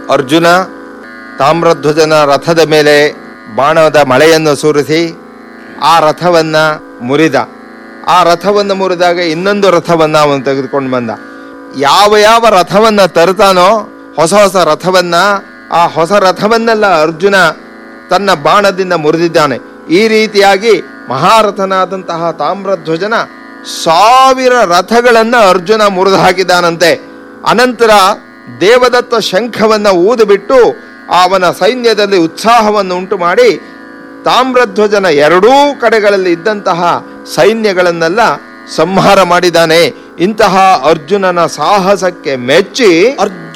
ಅರ್ಜುನ ತಾಮ್ರಧ್ವಜನ ರಥದ ಮೇಲೆ ಬಾಣದ ಮಳೆಯನ್ನು ಸುರಿಸಿ ಆ ರಥವನ್ನ ಮುರಿದ ಆ ರಥವನ್ನು ಮುರಿದಾಗ ಇನ್ನೊಂದು ರಥವನ್ನ ಅವನು ತೆಗೆದುಕೊಂಡು ಬಂದ ಯಾವ ಯಾವ ರಥವನ್ನ ತರ್ತಾನೋ ಹೊಸ ಹೊಸ ರಥವನ್ನ ಆ ಹೊಸ ರಥವನ್ನೆಲ್ಲ ಅರ್ಜುನ ತನ್ನ ಬಾಣದಿಂದ ಮುರಿದಿದ್ದಾನೆ ಈ ರೀತಿಯಾಗಿ ಮಹಾರಥನಾದಂತಹ ತಾಮ್ರಧ್ವಜನ ಸಾವಿರ ರಥಗಳನ್ನ ಅರ್ಜುನ ಮುರಿದು ಹಾಕಿದಾನಂತೆ ಅನಂತರ ದೇವದತ್ತ ಶಂಖವನ್ನ ಊದುಬಿಟ್ಟು ಅವನ ಸೈನ್ಯದಲ್ಲಿ ಉತ್ಸಾಹವನ್ನು ಉಂಟು ಮಾಡಿ ತಾಮ್ರಧ್ವಜನ ಎರಡೂ ಕಡೆಗಳಲ್ಲಿ ಇದ್ದಂತಹ ಸೈನ್ಯಗಳನ್ನೆಲ್ಲ ಸಂಹಾರ ಮಾಡಿದ್ದಾನೆ ಇಂತಹ ಅರ್ಜುನನ ಸಾಹಸಕ್ಕೆ ಮೆಚ್ಚಿ